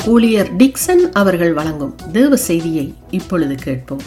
ஊழியர் டிக்சன் அவர்கள் வழங்கும் தேவ செய்தியை இப்பொழுது கேட்போம்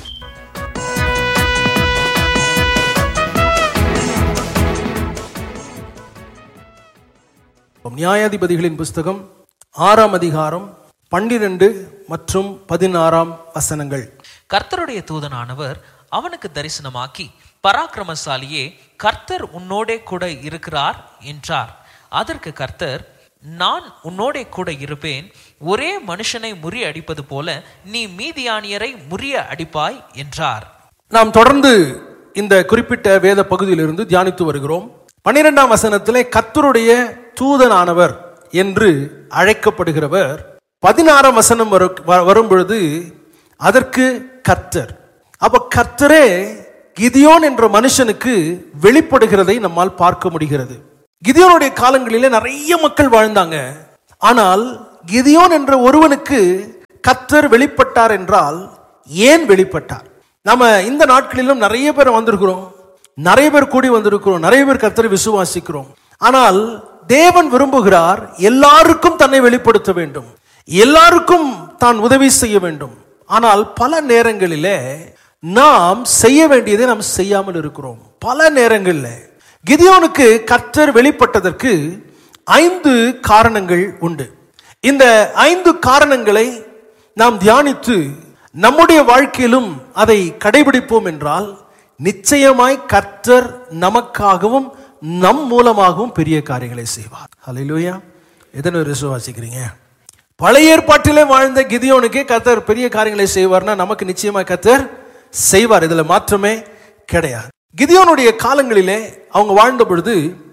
நியாயாதிபதிகளின் புஸ்தகம் ஆறாம் அதிகாரம் பன்னிரண்டு மற்றும் பதினாறாம் வசனங்கள் கர்த்தருடைய தூதனானவர் அவனுக்கு தரிசனமாக்கி பராக்கிரமசாலியே கர்த்தர் உன்னோடே கூட இருக்கிறார் என்றார் அதற்கு கர்த்தர் நான் உன்னோடே கூட இருப்பேன் ஒரே மனுஷனை முறியடிப்பது போல நீ மீதியானியரை முறிய அடிப்பாய் என்றார் நாம் தொடர்ந்து இந்த குறிப்பிட்ட வேத பகுதியிலிருந்து தியானித்து வருகிறோம் பன்னிரெண்டாம் வசனத்திலே கர்த்தருடைய தூதனானவர் என்று அழைக்கப்படுகிறவர் பதினாறாம் வசனம் வரு- வ- வரும் பொழுது அதற்கு கர்த்தர் அப்ப கர்த்தரே கிதியோன் என்ற மனுஷனுக்கு வெளிப்படுகிறதை நம்மால் பார்க்க முடிகிறது கிதியோனுடைய காலங்களிலே நிறைய மக்கள் வாழ்ந்தாங்க ஆனால் கிதியோன் என்ற ஒருவனுக்கு கர்த்தர் வெளிப்பட்டார் என்றால் ஏன் வெளிப்பட்டார் நம்ம இந்த நாட்களிலும் நிறைய பேர் வந்திருக்கிறோம் நிறைய பேர் கூடி வந்திருக்கிறோம் நிறைய பேர் கர்த்தரை விசுவாசிக்கிறோம் ஆனால் தேவன் விரும்புகிறார் எல்லாருக்கும் தன்னை வெளிப்படுத்த வேண்டும் எல்லாருக்கும் தான் உதவி செய்ய வேண்டும் ஆனால் பல நேரங்களிலே நாம் செய்ய வேண்டியதை நாம் செய்யாமல் இருக்கிறோம் பல நேரங்களில் கிதியோனுக்கு கர்த்தர் வெளிப்பட்டதற்கு ஐந்து காரணங்கள் உண்டு இந்த ஐந்து காரணங்களை நாம் தியானித்து நம்முடைய வாழ்க்கையிலும் அதை கடைபிடிப்போம் என்றால் நிச்சயமாய் கர்த்தர் நமக்காகவும் நம் மூலமாகவும் பெரிய காரியங்களை செய்வார் ஹalleluya எத்தனை பேர் விசுவாசிக்கிறீங்க பழைய ஏற்பாட்டிலே வாழ்ந்த கிதியோனுக்கே கர்த்தர் பெரிய காரியங்களை செய்வார்னா நமக்கு நிச்சயமா கர்த்தர் செய்வார் இதுல மாற்றமே கிடையாது கிதியோனுடைய காலங்களிலே அவங்க வாழ்ந்த பொழுது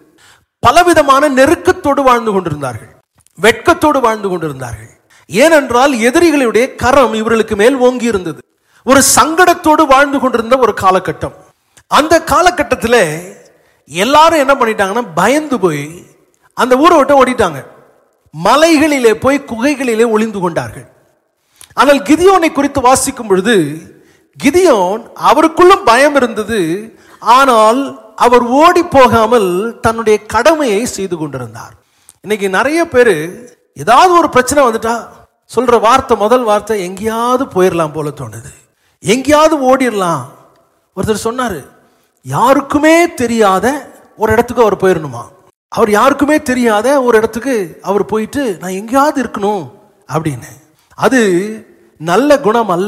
பலவிதமான நெருக்கத்தோடு வாழ்ந்து கொண்டிருந்தார்கள் வெட்கத்தோடு வாழ்ந்து கொண்டிருந்தார்கள் ஏனென்றால் எதிரிகளுடைய கரம் இவர்களுக்கு மேல் ஓங்கி இருந்தது ஒரு சங்கடத்தோடு வாழ்ந்து கொண்டிருந்த ஒரு காலகட்டம் அந்த காலகட்டத்தில் எல்லாரும் என்ன பண்ணிட்டாங்கன்னா பயந்து போய் அந்த ஊரை விட்டு ஓடிட்டாங்க மலைகளிலே போய் குகைகளிலே ஒளிந்து கொண்டார்கள் ஆனால் கிதியோனை குறித்து வாசிக்கும் பொழுது கிதியோன் அவருக்குள்ளும் பயம் இருந்தது ஆனால் அவர் ஓடி போகாமல் தன்னுடைய கடமையை செய்து கொண்டிருந்தார் இன்னைக்கு நிறைய பேர் ஏதாவது ஒரு பிரச்சனை வந்துட்டா சொல்ற வார்த்தை முதல் வார்த்தை எங்கேயாவது போயிடலாம் போல தோணுது எங்கேயாவது ஓடிடலாம் ஒருத்தர் சொன்னாரு யாருக்குமே தெரியாத ஒரு இடத்துக்கு அவர் போயிடணுமா அவர் யாருக்குமே தெரியாத ஒரு இடத்துக்கு அவர் போயிட்டு நான் எங்கேயாவது இருக்கணும் அப்படின்னு அது நல்ல குணம் அல்ல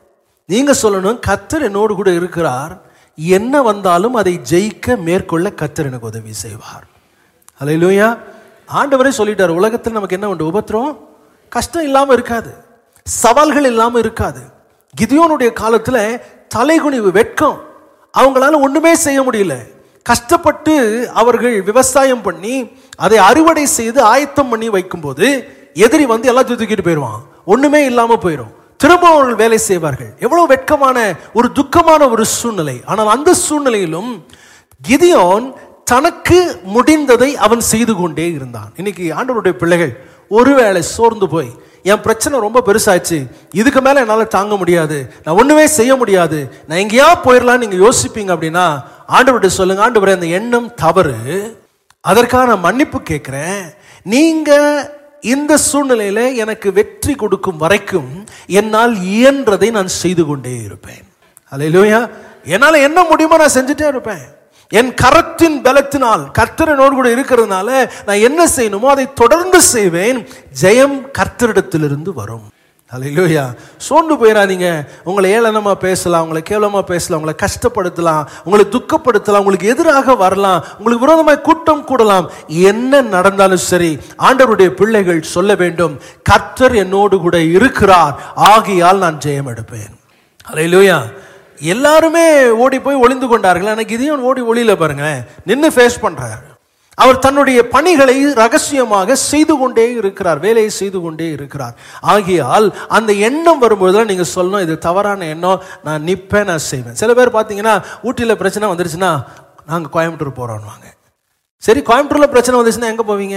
நீங்க சொல்லணும் கத்தர் என்னோடு கூட இருக்கிறார் என்ன வந்தாலும் அதை ஜெயிக்க மேற்கொள்ள கத்தர் எனக்கு உதவி செய்வார் அல்லையா ஆண்டவரே சொல்லிட்டார் உலகத்தில் நமக்கு என்ன உண்டு உபத்திரம் கஷ்டம் இல்லாம இருக்காது சவால்கள் இல்லாம இருக்காது கிதியோனுடைய காலத்துல தலைகுனிவு வெட்கம் அவங்களால ஒண்ணுமே செய்ய முடியல கஷ்டப்பட்டு அவர்கள் விவசாயம் பண்ணி அதை அறுவடை செய்து ஆயத்தம் பண்ணி வைக்கும்போது எதிரி வந்து எல்லாத்தையும் தூக்கிட்டு போயிடுவான் ஒண்ணுமே இல்லாம போயிடும் திரும்ப அவர்கள் வேலை செய்வார்கள் எவ்வளவு வெட்கமான ஒரு துக்கமான ஒரு சூழ்நிலை ஆனால் அந்த சூழ்நிலையிலும் கிதியோன் தனக்கு முடிந்ததை அவன் செய்து கொண்டே இருந்தான் இன்னைக்கு ஆண்டவருடைய பிள்ளைகள் ஒருவேளை சோர்ந்து போய் என் பிரச்சனை ரொம்ப பெருசாச்சு இதுக்கு மேல என்னால தாங்க முடியாது நான் ஒண்ணுமே செய்ய முடியாது நான் எங்கேயா போயிடலாம் நீங்க யோசிப்பீங்க அப்படின்னா ஆண்டவர்கிட்ட சொல்லுங்க ஆண்டவரே அந்த எண்ணம் தவறு அதற்காக நான் மன்னிப்பு கேட்கிறேன் நீங்க இந்த சூழ்நிலையில எனக்கு வெற்றி கொடுக்கும் வரைக்கும் என்னால் இயன்றதை நான் செய்து கொண்டே இருப்பேன் அல்லையா என்னால என்ன முடியுமோ நான் செஞ்சுட்டே இருப்பேன் என் கரத்தின் பலத்தினால் கர்த்தரனோடு கூட இருக்கிறதுனால நான் என்ன செய்யணுமோ அதை தொடர்ந்து செய்வேன் ஜெயம் கர்த்தரிடத்திலிருந்து வரும் அல்லையா சோர்ந்து போயிடாதீங்க உங்களை ஏளனமா பேசலாம் உங்களை கேவலமா பேசலாம் உங்களை கஷ்டப்படுத்தலாம் உங்களை துக்கப்படுத்தலாம் உங்களுக்கு எதிராக வரலாம் உங்களுக்கு விரோதமாய் கூட்டம் கூடலாம் என்ன நடந்தாலும் சரி ஆண்டவருடைய பிள்ளைகள் சொல்ல வேண்டும் கர்த்தர் என்னோடு கூட இருக்கிறார் ஆகியால் நான் ஜெயம் எடுப்பேன் அல்லையா எல்லாருமே ஓடி போய் ஒளிந்து கொண்டார்கள் ஆனால் கிதியோன் ஓடி ஒளியில பாருங்களேன் நின்று ஃபேஸ் பண்றார் அவர் தன்னுடைய பணிகளை ரகசியமாக செய்து கொண்டே இருக்கிறார் வேலையை செய்து கொண்டே இருக்கிறார் ஆகையால் அந்த எண்ணம் வரும்போது தான் நீங்க சொல்லணும் இது தவறான எண்ணம் நான் நிப்பேன் நான் செய்வேன் சில பேர் பார்த்தீங்கன்னா ஊட்டியில் பிரச்சனை வந்துருச்சுன்னா நாங்கள் கோயம்புத்தூர் போறோம்வாங்க சரி கோயம்புத்தூர்ல பிரச்சனை வந்துச்சுன்னா எங்க போவீங்க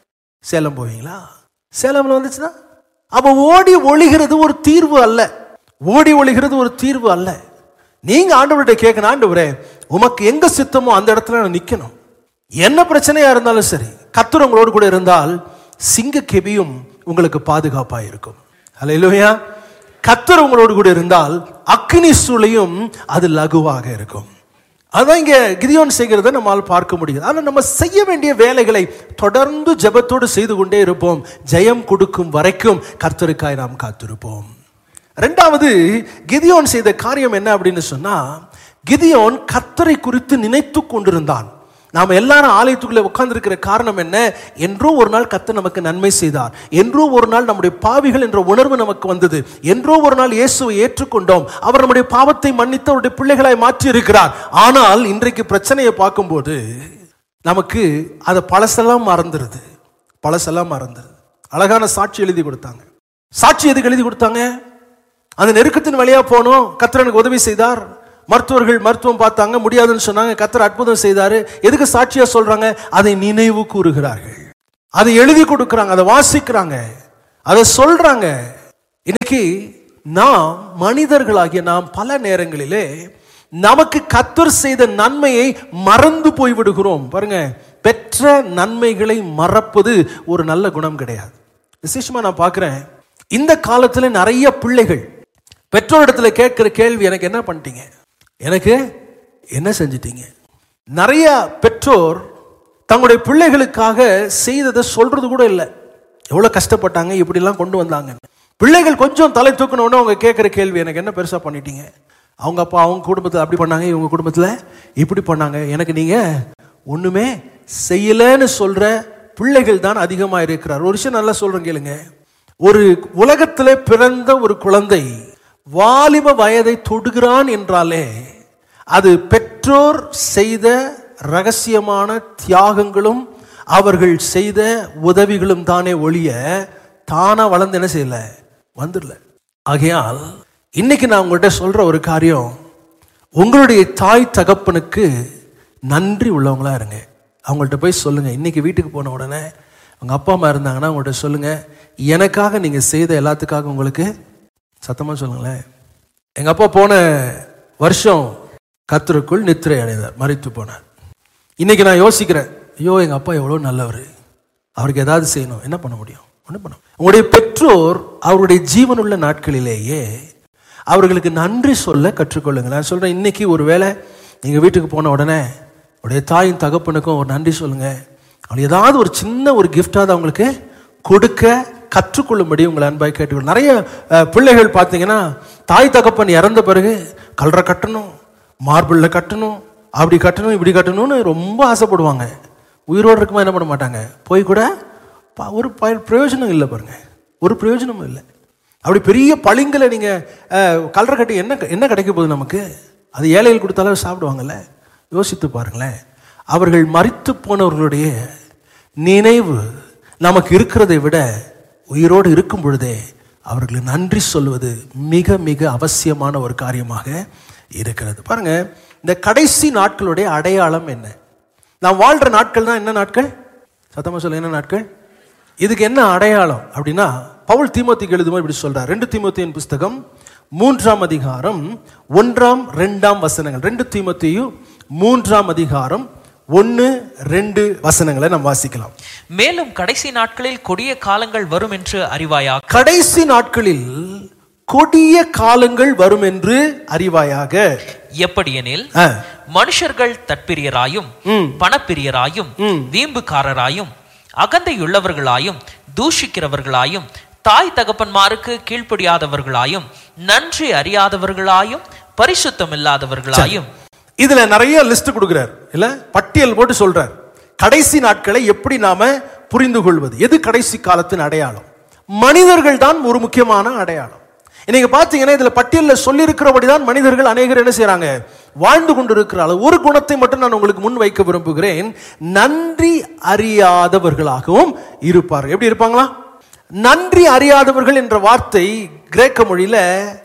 சேலம் போவீங்களா சேலம்ல வந்துச்சுன்னா அப்ப ஓடி ஒளிகிறது ஒரு தீர்வு அல்ல ஓடி ஒளிகிறது ஒரு தீர்வு அல்ல நீங்க ஆண்டவர்கிட்ட கேட்கணும் ஆண்டவரே உமக்கு எங்க சித்தமோ அந்த இடத்துல நான் நிக்கணும் என்ன பிரச்சனையா இருந்தாலும் சரி கர்த்தர் உங்களோடு கூட இருந்தால் சிங்க கெபியும் உங்களுக்கு பாதுகாப்பா இருக்கும் அல்லேலூயா கத்தர் உங்களோடு கூட இருந்தால் அக்னி சூளையும் அது லகுவாக இருக்கும் அதான் இங்க கிதியோன் செய்கிறத நம்மால் பார்க்க முடியுது ஆனால் நம்ம செய்ய வேண்டிய வேலைகளை தொடர்ந்து ஜெபத்தோடு செய்து கொண்டே இருப்போம் ஜெயம் கொடுக்கும் வரைக்கும் கர்த்தருக்காய் நாம் காத்திருப்போம் ரெண்டாவது கிதியோன் செய்த காரியம் என்ன அப்படின்னு சொன்னா கிதியோன் கர்த்தரை குறித்து நினைத்து கொண்டிருந்தான் நாம் எல்லாரும் ஆலயத்துக்குள்ளே உட்கார்ந்திருக்கிற காரணம் என்ன என்றோ ஒரு நாள் கர்த்தர் நமக்கு நன்மை செய்தார் என்றோ ஒரு நாள் நம்முடைய பாவிகள் என்ற உணர்வு நமக்கு வந்தது என்றோ ஒரு நாள் இயேசுவை ஏற்றுக்கொண்டோம் அவர் நம்முடைய பாவத்தை மன்னித்து அவருடைய பிள்ளைகளாய் மாற்றி இருக்கிறார் ஆனால் இன்றைக்கு பிரச்சனையை பார்க்கும்போது நமக்கு அது பழசெல்லாம் மறந்துருது பழசெல்லாம் மறந்துருது அழகான சாட்சி எழுதி கொடுத்தாங்க சாட்சி எதுக்கு எழுதி கொடுத்தாங்க அந்த நெருக்கத்தின் வழியா போனோம் கர்த்தர் எனக்கு உதவி செய்தார் மருத்துவர்கள் மருத்துவம் பார்த்தாங்க முடியாதுன்னு சொன்னாங்க கர்த்தர் அற்புதம் செய்தாரு எதுக்கு சாட்சியா சொல்றாங்க அதை நினைவு கூறுகிறார்கள் அதை எழுதி கொடுக்கறாங்க அதை வாசிக்கிறாங்க அதை சொல்றாங்க இன்னைக்கு நாம் மனிதர்களாகிய நாம் பல நேரங்களிலே நமக்கு கத்தர் செய்த நன்மையை மறந்து போய் விடுகிறோம் பாருங்க பெற்ற நன்மைகளை மறப்பது ஒரு நல்ல குணம் கிடையாது விசேஷமா நான் பார்க்கிறேன் இந்த காலத்துல நிறைய பிள்ளைகள் பெற்றோரிடத்துல கேட்கிற கேள்வி எனக்கு என்ன பண்ணிட்டீங்க எனக்கு என்ன செஞ்சிட்டீங்க நிறைய பெற்றோர் தங்களுடைய பிள்ளைகளுக்காக செய்ததை சொல்றது கூட இல்லை எவ்வளவு கஷ்டப்பட்டாங்க இப்படிலாம் கொண்டு வந்தாங்க பிள்ளைகள் கொஞ்சம் தலை தூக்கின உடனே அவங்க கேட்குற கேள்வி எனக்கு என்ன பெருசா பண்ணிட்டீங்க அவங்க அப்பா அவங்க குடும்பத்தில் அப்படி பண்ணாங்க இவங்க குடும்பத்தில் இப்படி பண்ணாங்க எனக்கு நீங்க ஒண்ணுமே செய்யலைன்னு சொல்ற பிள்ளைகள் தான் அதிகமாக இருக்கிறார் ஒரு விஷயம் நல்லா சொல்றேன் கேளுங்க ஒரு உலகத்திலே பிறந்த ஒரு குழந்தை வாலிப வயதை தொடுகிறான் என்றாலே அது பெற்றோர் செய்த ரகசியமான தியாகங்களும் அவர்கள் செய்த உதவிகளும் தானே ஒழிய தானா வளர்ந்து என்ன செய்யல வந்துடல ஆகையால் இன்னைக்கு நான் உங்கள்கிட்ட சொல்ற ஒரு காரியம் உங்களுடைய தாய் தகப்பனுக்கு நன்றி உள்ளவங்களா இருங்க அவங்கள்ட்ட போய் சொல்லுங்க இன்னைக்கு வீட்டுக்கு போன உடனே உங்க அப்பா அம்மா இருந்தாங்கன்னா அவங்கள்ட்ட சொல்லுங்க எனக்காக நீங்க செய்த எல்லாத்துக்காக உங்களுக்கு சத்தமா சொல்லுங்களேன் எங்க அப்பா போன வருஷம் கத்தருக்குள் நித்திரை அடைந்தார் மறித்து போனார் இன்னைக்கு நான் யோசிக்கிறேன் ஐயோ எங்க அப்பா எவ்வளோ நல்லவர் அவருக்கு ஏதாவது செய்யணும் என்ன பண்ண முடியும் ஒன்றும் பண்ண முடியும். உங்களுடைய பெற்றோர் அவருடைய ஜீவனுள்ள நாட்களிலேயே அவர்களுக்கு நன்றி சொல்ல கற்றுக்கொள்ளுங்க நான் சொல்றேன் இன்னைக்கு ஒருவேளை நீங்க வீட்டுக்கு போன உடனே உடைய தாயின் தகப்பனுக்கும் ஒரு நன்றி சொல்லுங்க அவங்களுக்கு ஏதாவது ஒரு சின்ன ஒரு கிஃப்டாவது அவங்களுக்கு கொடுக்க கற்றுக்கொள்ளும்படி உங்களை அன்பாய் கேட்டுக்கொள் நிறைய அஹ், பிள்ளைகள் பார்த்தீங்கன்னா தாய் தகப்பன் இறந்த பிறகு கல்ற கட்டணும் மார்பிளில் கட்டணும் அப்படி கட்டணும் இப்படி கட்டணும்னு ரொம்ப ஆசைப்படுவாங்க உயிரோடு இருக்குமா என்ன பண்ண மாட்டாங்க போய் கூட பா- ஒரு ப- பிரயோஜனம் இல்லை பாருங்க ஒரு பிரயோஜனமும் இல்லை அப்படி பெரிய பளிங்கில் நீங்கள் கல்ற கட்டி என்ன என்ன கிடைக்க போகுது நமக்கு அது ஏழைகள் கொடுத்தாலும் சாப்பிடுவாங்கல்ல யோசித்து பாருங்களேன் அவர்கள் மரித்து போனவர்களுடைய நினைவு நமக்கு இருக்கிறதை விட உயிரோடு இருக்கும் பொழுதே அவர்களுக்கு நன்றி சொல்வது மிக மிக அவசியமான ஒரு காரியமாக இருக்கிறது பாருங்க இந்த கடைசி நாட்களுடைய அடையாளம் என்ன நாம் வாழ்ற நாட்கள் தான் என்ன நாட்கள் சத்தமா சொல்ல என்ன நாட்கள் இதுக்கு என்ன அடையாளம் அப்படின்னா பவுல் தீமோத்திக்கு எழுதும்போது இப்படி சொல்றார் ரெண்டு தீமோத்தியின் புஸ்தகம் மூன்றாம் அதிகாரம் ஒன்றாம் ரெண்டாம் வசனங்கள் ரெண்டு தீமோத்தியும் மூன்றாம் அதிகாரம் ஒன்னு ரெண்டு வசனங்களை நாம் வாசிக்கலாம் மேலும் கடைசி நாட்களில் கொடிய காலங்கள் வரும் என்று அறிவாயாக கடைசி நாட்களில் கொடிய காலங்கள் வரும் என்று அறிவாயாக எப்படியெனில் ஆ, மனுஷர்கள் தற்பிரியராயும் பணப்பிரியராயும் வீம்புக்காரராயும் அகந்தையுள்ளவர்களாயும் தூஷிக்கிறவர்களாயும் தாய் தகப்பன்மாருக்கு கீழ்ப்படியாதவர்களாயும் நன்றி அறியாதவர்களாயும் பரிசுத்தம் இல்லாதவர்களாயும் இதுல நிறைய லிஸ்ட் கொடுக்கிறார் இல்ல பட்டியல் போட்டு சொல்றார் கடைசி நாட்களை எப்படி நாம புரிந்து கொள்வது எது கடைசி காலத்தின் அடையாளம் மனிதர்கள் தான் ஒரு முக்கியமான அடையாளம் இன்னைக்கு பாத்தீங்கன்னா இதுல பட்டியல்ல சொல்லியிருக்கிறபடிதான் மனிதர்கள் அநேகர் என்ன செய்றாங்க வாழ்ந்து கொண்டிருக்கிறார்கள் ஒரு குணத்தை மட்டும் நான் உங்களுக்கு முன் வைக்க விரும்புகிறேன் நன்றி அறியாதவர்களாகவும் இருப்பார்கள் எப்படி இருப்பாங்களா நன்றி அறியாதவர்கள் என்ற வார்த்தை கிரேக்க மொழியில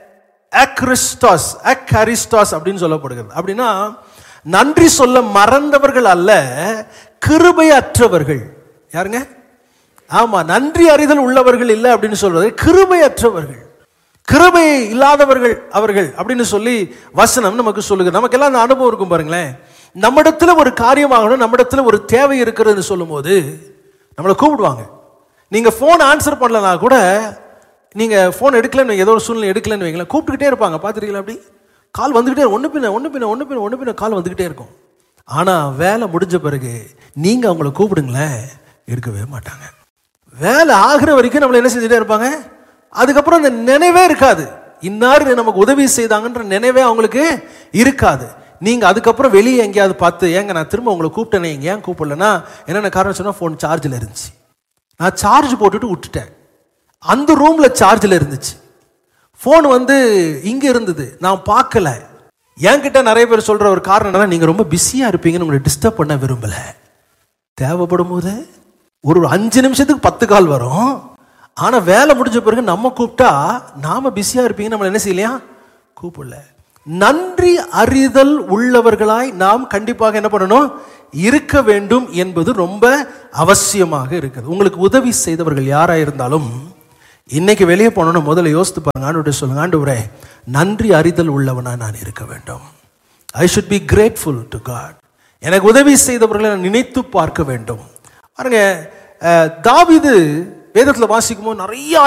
அக்ரிஸ்டாஸ் அக்ஹரிஸ்டாஸ் அப்படின்னு சொல்லப்படுகிறது அப்படின்னா நன்றி சொல்ல மறந்தவர்கள் அல்ல கிருபை அற்றவர்கள் யாருங்க ஆமா நன்றி அறிதல் உள்ளவர்கள் இல்லை அப்படின்னு சொல்றது கிருபை அற்றவர்கள் கிருபை இல்லாதவர்கள் அவர்கள் அப்படின்னு சொல்லி வசனம் நமக்கு சொல்லுங்க நமக்கு எல்லாம் அந்த அனுபவம் இருக்கும் பாருங்களேன் நம்மிடத்துல ஒரு காரியமாகணும் நம்மிடத்துல ஒரு தேவை இருக்கிறதுன்னு சொல்லும்போது நம்மளை கூப்பிடுவாங்க நீங்க ஃபோன் ஆன்சர் பண்ணலனா கூட நீங்க ஃபோன் எடுக்கலன்னு வைங்க, ஏதோ ஒரு சூழ்நிலை எடுக்கலன்னு வைங்களேன் கூப்பிட்டுக்கிட்டே இருப்பாங்க பார்த்துருக்கீங்களா அப்படி கால் வந்துகிட்டே ஒன்று பின்ன ஒன்று பின்ன ஒன்று பின்ன ஒன்று பின்ன கால் வந்துகிட்டே இருக்கும் ஆனா வேலை முடிஞ்ச பிறகு நீங்க அவங்கள கூப்பிடுங்களேன் இருக்கவே மாட்டாங்க வேலை ஆகுற வரைக்கும் நம்மள என்ன செஞ்சுட்டே இருப்பாங்க அதுக்கப்புறம் அந்த நினைவே இருக்காது இன்னார் நமக்கு உதவி செய்தாங்கன்ற நினைவே அவங்களுக்கு இருக்காது நீங்க அதுக்கப்புறம் வெளியே எங்கேயாவது பார்த்து ஏங்க நான் திரும்ப உங்களை கூப்பிட்டேனே இங்க ஏன் கூப்பிடலன்னா என்னென்ன காரணம் சொன்னா ஃபோன் சார்ஜில் இருந்துச்சு நான் சார்ஜ் போட்டுட்டு விட்டுட்டேன் அந்த ரூம்ல சார்ஜில் இருந்துச்சு ஃபோன் வந்து இங்க இருந்தது நான் பார்க்கல என்கிட்ட நிறைய பேர் சொல்ற ஒரு காரணம் என்னன்னா நீங்க ரொம்ப பிஸியா இருப்பீங்கன்னு உங்களை டிஸ்டர்ப் பண்ண விரும்பல தேவைப்படும் போது ஒரு அஞ்சு நிமிஷத்துக்கு பத்து கால் வரும் ஆனா வேலை முடிஞ்ச பிறகு நம்ம கூப்பிட்டா நாம பிஸியா இருப்பீங்க நம்மள என்ன செய்யலையா கூப்பிடல நன்றி அறிதல் உள்ளவர்களாய் நாம் கண்டிப்பாக என்ன பண்ணணும் இருக்க வேண்டும் என்பது ரொம்ப அவசியமாக இருக்குது உங்களுக்கு உதவி செய்தவர்கள் யாரா இருந்தாலும் இன்னைக்கு வெளியே போனோம்னு முதல்ல யோசித்து பாருங்க ஆண்டு சொல்லுங்க ஆண்டவரே நன்றி அறிதல் உள்ளவனா நான் இருக்க வேண்டும் I should be grateful to God எனக்கு உதவி செய்தவர்களை நான் நினைத்து பார்க்க வேண்டும் பாருங்க அஹ், தாவீது வேதத்தில் வாசிக்கும் போது நிறைய